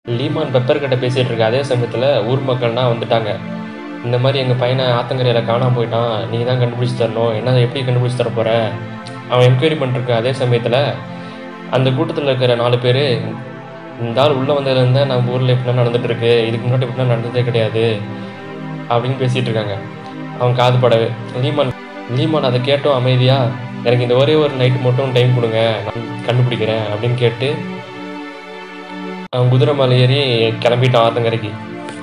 Lehmann pepper கிட்ட பேசிகிட்டு இருக்க அதே சமயத்தில் ஊர் மக்கள்லாம் வந்துட்டாங்க இந்த மாதிரி எங்கள் பையனை ஆத்தங்கரையில் காணாமல் போயிட்டான் நீங்கள் தான் கண்டுபிடிச்சி தரணும் என்ன எப்படி கண்டுபிடிச்சி தர போகிற அவன் என்கொயரி பண்ணிருக்க அதே சமயத்தில் அந்த கூட்டத்தில் இருக்கிற நாலு பேர் இந்த ஆள் உள்ளே வந்ததுலேருந்து நம்ம ஊரில் இப்படிலாம் நடந்துட்டு இருக்கு இதுக்கு முன்னாடி இப்படிலாம் நடந்ததே கிடையாது அப்படின்னு பேசிகிட்டு இருக்காங்க அவன் காது படவே லீமான் லீமான் அதை கேட்டோம் அமைதியாக எனக்கு இந்த ஒரே ஒரு நைட்டு மட்டும் டைம் கொடுங்க நான் கண்டுபிடிக்கிறேன் அப்படின்னு கேட்டு அவன் குதிரை மேலே ஏறி கிளம்பிட்டான் ஆத்தங்கரைக்கு